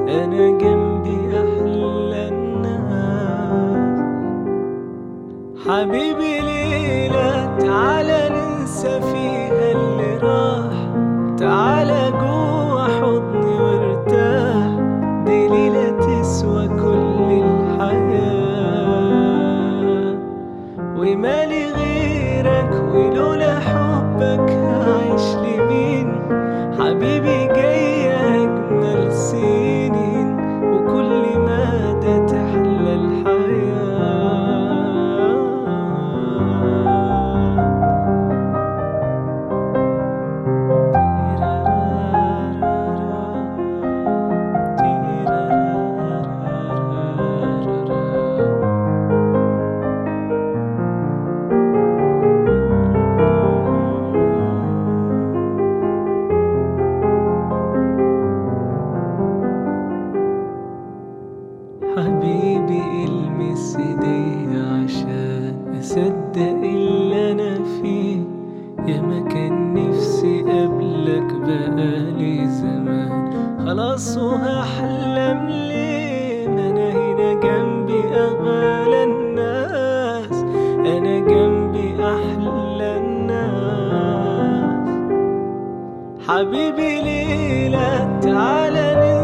أنا جنبي أحلى الناس حبيبي ليلة تعالى ننسى فيها اللي راح تعالى جوا حضني وارتاح دي ليلة تسوى كل الحياة ومالي غيرك ولولا حبك هعيش لمين حبيبي جاي أجمل سنين وكل مدى تحلى الحياة حبيبي المس ايديا عشان اصدق اللي انا فيه يا ما كان نفسي قبلك بقالي زمان خلاص وهحلم ليه ما انا هنا جنبي اغلى الناس انا جنبي احلى الناس حبيبي ليلة تعالى ننسى